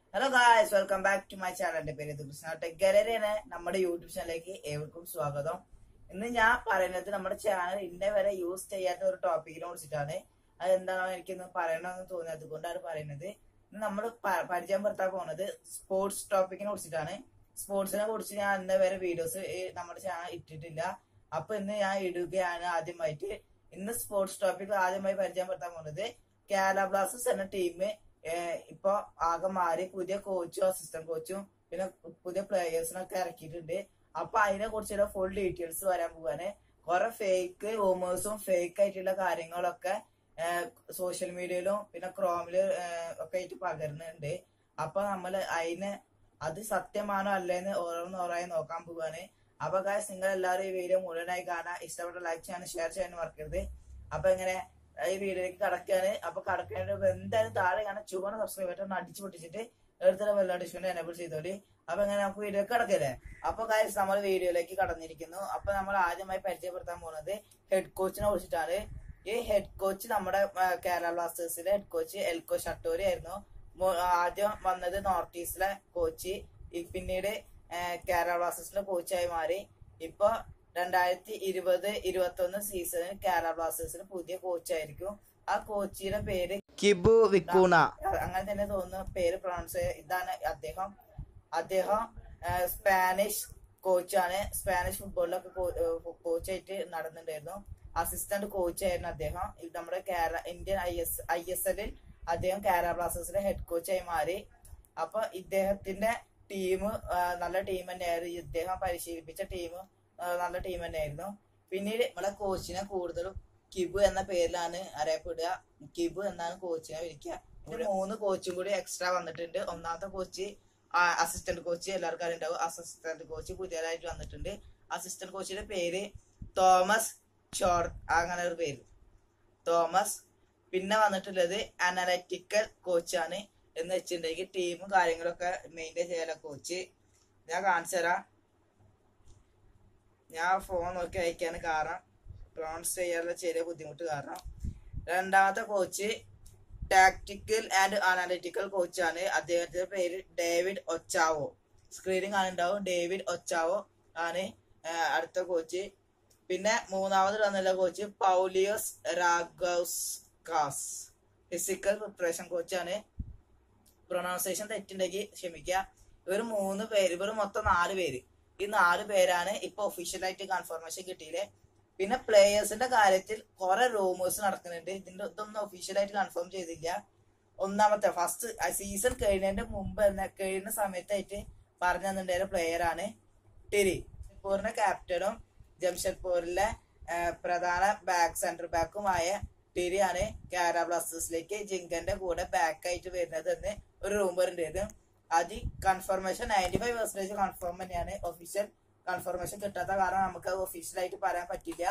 hello guys welcome back to my channel എന്റെ പേര് കൃഷ്ണ ടെക്കരയാണ് നമ്മുടെ യൂട്യൂബ് ചാനലിലേക്ക് ഏവർക്കും സ്വാഗതം ഇന്ന് ഞാൻ പറയുന്നത് നമ്മുടെ ചാനൽ ഇന്നേ വരെ യൂസ് ചെയ്യാത്ത ഒരു ടോപ്പിക്കിനെ കുറിച്ചിട്ടാണ് അത് എന്താണോ എനിക്കിന്ന് പറയണമെന്ന് തോന്നിയത് അതുകൊണ്ടാണ് പറയുന്നത് ഇന്ന് നമ്മൾ പരിചയപ്പെടുത്താൻ പോകുന്നത് സ്പോർട്സ് ടോപ്പിക്കിനെ കുറിച്ചിട്ടാണ് സ്പോർട്സിനെ കുറിച്ച് ഞാൻ ഇന്നേ വരെ വീഡിയോസ് നമ്മുടെ ചാനൽ ഇട്ടിട്ടില്ല അപ്പൊ ഇന്ന് ഞാൻ ഇടുകയാണ് ആദ്യമായിട്ട് ഇന്ന് സ്പോർട്സ് ടോപ്പിക് ആദ്യമായി പരിചയപ്പെടുത്താൻ പോകുന്നത് കേരള ബ്ലാസ്റ്റേഴ്സ് എന്ന ടീം ഇപ്പൊ ആകെ മാറി പുതിയ കോച്ചും അസിസ്റ്റന്റ് കോച്ചും പിന്നെ പുതിയ പ്ലേയേഴ്സിനൊക്കെ ഇറക്കിയിട്ടുണ്ട് അപ്പൊ അതിനെ കുറിച്ചുള്ള ഫുൾ ഡീറ്റെയിൽസ് വരാൻ പോവാണ് കുറെ ഫേക്ക് റൂമേഴ്സും ഫേക്ക് ആയിട്ടുള്ള കാര്യങ്ങളൊക്കെ സോഷ്യൽ മീഡിയയിലും പിന്നെ ക്രോമില് ഒക്കെ ആയിട്ട് പകരുന്നുണ്ട് അപ്പൊ നമ്മൾ അതിന് അത് സത്യമാണോ അല്ലേന്ന് ഓരോന്ന് ഓരോയി നോക്കാൻ പോവാണ് അപ്പൊ ഗായ്സ് നിങ്ങൾ എല്ലാവരും ഈ വീഡിയോ മുഴുവനായി കാണാൻ ഇഷ്ടപ്പെട്ട ലൈക്ക് ചെയ്യാനും ഷെയർ ചെയ്യാനും മറക്കരുത് അപ്പൊ ഇങ്ങനെ ഈ വീഡിയോയിലേക്ക് കടക്കാണ് അപ്പൊ കടക്കേണ്ട എന്തായാലും താഴെ കാണാൻ ചുവന്ന സബ്സ്ക്രൈബ് ബട്ടൺ അടിച്ചു പൊട്ടിച്ചിട്ട് എടുത്തിട്ട് വെള്ള ഡിസ്പ്ലേ എനേബിൾ ചെയ്തോളി അപ്പൊ ഇങ്ങനെ നമുക്ക് വീഡിയോ കിടക്കല്ലേ അപ്പൊ ഗായ്സ് നമ്മൾ വീഡിയോയിലേക്ക് കടന്നിരിക്കുന്നു അപ്പൊ നമ്മൾ ആദ്യമായി പരിചയപ്പെടുത്താൻ പോകുന്നത് ഹെഡ് കോച്ചിനെ കുറിച്ചിട്ടാണ് ഈ ഹെഡ് കോച്ച് നമ്മുടെ കേരള ബ്ലാസ്റ്റേഴ്സിലെ ഹെഡ് കോച്ച് എൽകോ ഷട്ടോരി ആയിരുന്നു ആദ്യം വന്നത് നോർത്ത് ഈസ്റ്റിലെ കോച്ച് പിന്നീട് കേരള ബ്ലാസ്റ്റേഴ്സിലെ കോച്ചായി മാറി ഇപ്പൊ രണ്ടായിരത്തി ഇരുപത് ഇരുപത്തി ഒന്ന് സീസണിൽ കേരള ബ്ലാസ്റ്റേഴ്സിന് പുതിയ കോച്ചായിരിക്കും ആ കോച്ചിയുടെ പേര് കിബു വിക്കൂണ അങ്ങനെ തന്നെ തോന്നുന്നു പേര് പ്രൊണൗൺസ് ഇതാണ് അദ്ദേഹം അദ്ദേഹം സ്പാനിഷ് കോച്ചാണ് സ്പാനിഷ് ഫുട്ബോളിലൊക്കെ കോച്ചായിട്ട് നടന്നിട്ടുണ്ടായിരുന്നു അസിസ്റ്റന്റ് കോച്ചായിരുന്നു അദ്ദേഹം നമ്മുടെ Kerala Indian I S I S എല്ലിൽ അദ്ദേഹം കേരള ബ്ലാസ്റ്റേഴ്സിന്റെ ഹെഡ് കോച്ചായി മാറി അപ്പൊ ഇദ്ദേഹത്തിന്റെ ടീം നല്ല ടീം തന്നെയായിരുന്നു ഇദ്ദേഹം പരിശീലിപ്പിച്ച ടീം നല്ല ടീം തന്നെയായിരുന്നു പിന്നീട് നമ്മളെ കോച്ചിനെ കൂടുതലും കിബു എന്ന പേരിലാണ് അറിയപ്പെടുക കിബു എന്നാണ് കോച്ചിനെ വിളിക്കുക പിന്നെ മൂന്ന് കോച്ചും കൂടി എക്സ്ട്രാ വന്നിട്ടുണ്ട് ഒന്നാമത്തെ കോച്ച് അസിസ്റ്റന്റ് കോച്ച് എല്ലാവർക്കും അറിയുണ്ടാവും അസിസ്റ്റന്റ് കോച്ച് പുതിയതായിട്ട് വന്നിട്ടുണ്ട് അസിസ്റ്റന്റ് കോച്ചിന്റെ പേര് തോമസ് ഷോർ അങ്ങനെ ഒരു പേര് തോമസ് പിന്നെ വന്നിട്ടുള്ളത് അനലറ്റിക്കൽ കോച്ചാണ് എന്ന് വെച്ചിട്ടുണ്ടെങ്കിൽ ടീമും കാര്യങ്ങളൊക്കെ മെയിൻറ്റെയിൻ ചെയ്യാനുള്ള കോച്ച് ഞാൻ കാണിച്ചു തരാം ഞാൻ ഫോൺ നോക്കി അയക്കാണ് കാരണം പ്രൊണൗൺസ് ചെയ്യാനുള്ള ചെറിയ ബുദ്ധിമുട്ട് കാരണം രണ്ടാമത്തെ കോച്ച് ടാക്ടിക്കൽ ആൻഡ് അനാലിറ്റിക്കൽ കോച്ചാണ് അദ്ദേഹത്തിന്റെ പേര് ഡേവിഡ് ഒച്ചാവോ സ്ക്രീനിൽ കാണുന്നുണ്ടാവും ഡേവിഡ് ഒച്ചാവോ ആണ് അടുത്ത കോച്ച് പിന്നെ മൂന്നാമത് വന്നുള്ള coach Paulius Ragauskas physical preparation കോച്ചാണ് പ്രൊണൗൺസിയേഷൻ തെറ്റുണ്ടെങ്കിൽ ക്ഷമിക്കുക ഇവർ മൂന്ന് പേര് ഇവർ മൊത്തം നാല് പേര് ഈ നാല് പേരാണ് ഇപ്പൊ ഒഫീഷ്യലായിട്ട് കൺഫർമേഷൻ കിട്ടിയില്ലേ പിന്നെ പ്ലേയേഴ്സിന്റെ കാര്യത്തിൽ കുറെ റൂമേഴ്സ് നടക്കുന്നുണ്ട് ഇതിന്റെ ഇതൊന്നും ഒഫീഷ്യലായിട്ട് കൺഫേം ചെയ്തില്ല ഒന്നാമത്തെ ഫസ്റ്റ് സീസൺ കഴിഞ്ഞതിന്റെ മുമ്പ് തന്നെ കഴിയുന്ന സമയത്തായിട്ട് പറഞ്ഞു തന്നിട്ടുണ്ടായിരുന്ന പ്ലെയർ ആണ് ടിരി ജംഷഡ്പൂരിന്റെ ക്യാപ്റ്റനും ജംഷഡ്പൂരിലെ പ്രധാന ബാക്ക് സെന്റർ ബാക്കുമായ ടിരിയാണ് കേരള ബ്ലാസ്റ്റേഴ്സിലേക്ക് ജിങ്കന്റെ കൂടെ ബാക്ക് ആയിട്ട് വരുന്നത് എന്ന് ഒരു റൂമർ ഉണ്ടായിരുന്നു അത് confirmation ninety five percentage confirm തന്നെയാണ് ഒഫീഷ്യൽ കൺഫർമേഷൻ കിട്ടാത്ത കാരണം നമുക്ക് അത് ഒഫീഷ്യലായിട്ട് പറയാൻ പറ്റില്ല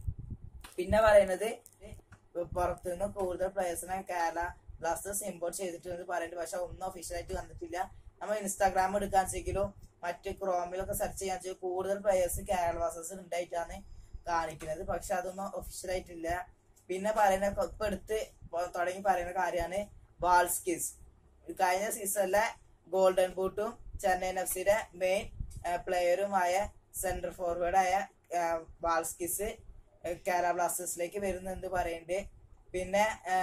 പിന്നെ പറയുന്നത് പുറത്തുനിന്ന് കൂടുതൽ പ്ലേയേഴ്സിനെ കേരള ബ്ലാസ്റ്റേഴ്സ് ഇമ്പോർട്ട് ചെയ്തിട്ടുണ്ട് പറയുന്നുണ്ട് പക്ഷെ ഒന്നും ഒഫീഷ്യലായിട്ട് വന്നിട്ടില്ല നമ്മൾ ഇൻസ്റ്റാഗ്രാം എടുക്കാൻ വെച്ചെങ്കിലും മറ്റ് ക്രോമിലൊക്കെ സെർച്ച് ചെയ്യാൻ വെച്ചാൽ കൂടുതൽ പ്ലേയേഴ്സ് കേരള ബ്ലാസ്റ്റേഴ്സ് ഉണ്ടായിട്ടാണ് കാണിക്കുന്നത് പക്ഷെ അതൊന്നും ഒഫീഷ്യലായിട്ടില്ല പിന്നെ പറയുന്ന ഇപ്പൊ എടുത്ത് തുടങ്ങി പറയുന്ന കാര്യമാണ് വാൾസ്കിസ് കഴിഞ്ഞ സീസണിലെ ഗോൾഡൻ ബൂട്ടും ചെന്നൈയിൻ എഫ് സിയുടെ മെയിൻ പ്ലെയറുമായ സെന്റർ ഫോർവേഡായ വാൾസ്കിസ് കേരള ബ്ലാസ്റ്റേഴ്സിലേക്ക് വരുന്നെന്ന് പറയുന്നുണ്ട് പിന്നെ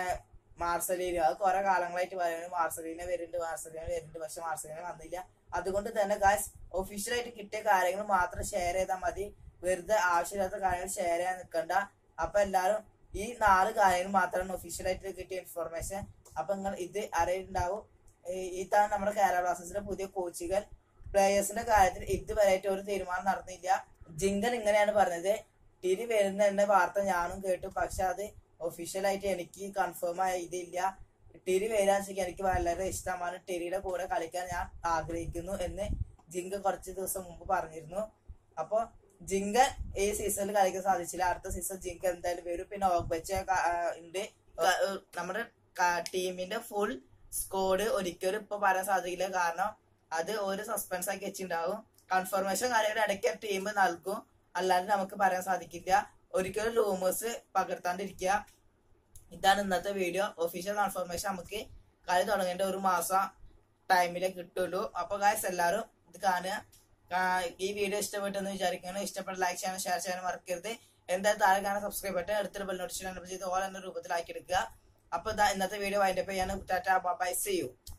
മാർസലീന അത് കുറെ കാലങ്ങളായിട്ട് പറയുന്നത് മാർസലീന വരുന്നുണ്ട് മാർസലീന വരുന്നുണ്ട് പക്ഷെ മാർസലീന വന്നില്ല അതുകൊണ്ട് തന്നെ ഗായ്സ് ഒഫീഷ്യലായിട്ട് കിട്ടിയ കാര്യങ്ങൾ മാത്രം ഷെയർ ചെയ്താൽ മതി വെറുതെ ആവശ്യമില്ലാത്ത കാര്യങ്ങൾ ഷെയർ ചെയ്യാൻ നിൽക്കണ്ട അപ്പൊ എല്ലാവരും ഈ നാല് കാര്യങ്ങൾ മാത്രമാണ് ഒഫീഷ്യലായിട്ട് കിട്ടിയ ഇൻഫർമേഷൻ അപ്പൊ നിങ്ങൾ ഇത് അറിയുണ്ടാവും ഇതാണ് നമ്മുടെ കേരള ബ്ലാസ്റ്റേഴ്സിന്റെ പുതിയ കോച്ചുകൾ പ്ലേയേഴ്സിന്റെ കാര്യത്തിൽ ഇതുവരെയായിട്ട് ഒരു തീരുമാനം നടന്നില്ല ജിങ്കൻ ഇങ്ങനെയാണ് പറഞ്ഞത് ടിരി വരുന്ന വാർത്ത ഞാനും കേട്ടു പക്ഷെ അത് ഒഫീഷ്യലായിട്ട് എനിക്ക് കൺഫേം ആയ ഇതില്ല ടിരി വരാൻ വെച്ചാൽ എനിക്ക് വളരെ ഇഷ്ടമാണ് ടിരിയുടെ കൂടെ കളിക്കാൻ ഞാൻ ആഗ്രഹിക്കുന്നു എന്ന് ജിങ്ക കുറച്ച് ദിവസം മുമ്പ് പറഞ്ഞിരുന്നു അപ്പൊ ജിങ്കൻ ഈ സീസണിൽ കളിക്കാൻ സാധിച്ചില്ല അടുത്ത സീസൺ ജിങ്ക എന്തായാലും വരും പിന്നെ ഓഗ്ബച്ച ഉണ്ട് നമ്മുടെ ടീമിന്റെ ഫുൾ സ്കോഡ് ഒരിക്കലും ഇപ്പൊ പറയാൻ സാധിക്കില്ല കാരണം അത് ഒരു സസ്പെൻസ് ആക്കി വെച്ചിട്ടുണ്ടാവും കൺഫർമേഷൻ കാര്യങ്ങൾ ഇടയ്ക്ക് ടീം നൽകും അല്ലാതെ നമുക്ക് പറയാൻ സാധിക്കില്ല ഒരിക്കലും റൂമേഴ്സ് പകർത്താണ്ടിരിക്കുക ഇതാണ് ഇന്നത്തെ വീഡിയോ ഒഫീഷ്യൽ കൺഫർമേഷൻ നമുക്ക് കളി തുടങ്ങേണ്ട ഒരു മാസം ടൈമിലേ കിട്ടുള്ളൂ അപ്പൊ ഗായ്സ് എല്ലാവരും ഇത് കാണുക കാ- ഈ വീഡിയോ ഇഷ്ടപ്പെട്ടെന്ന് വിചാരിക്കുന്നു ഇഷ്ടപ്പെട്ട ലൈക്ക് ചെയ്യാനും ഷെയർ ചെയ്യാനും മറക്കരുത് എന്തായാലും താഴെ കാണാൻ സബ്സ്ക്രൈബ് ബട്ടൺ അടുത്തൊരു ബെൽ നോട്ടിഫിക്കേഷൻ ചെയ്ത് ഓൾ എന്ന രൂപത്തിലാക്കി എടുക്കുക അപ്പൊ ഇതാ ഇന്നത്തെ വീഡിയോ വൈൻഡപ്പ് ചെയ്യാൻ ടാറ്റ ബൈ സി യു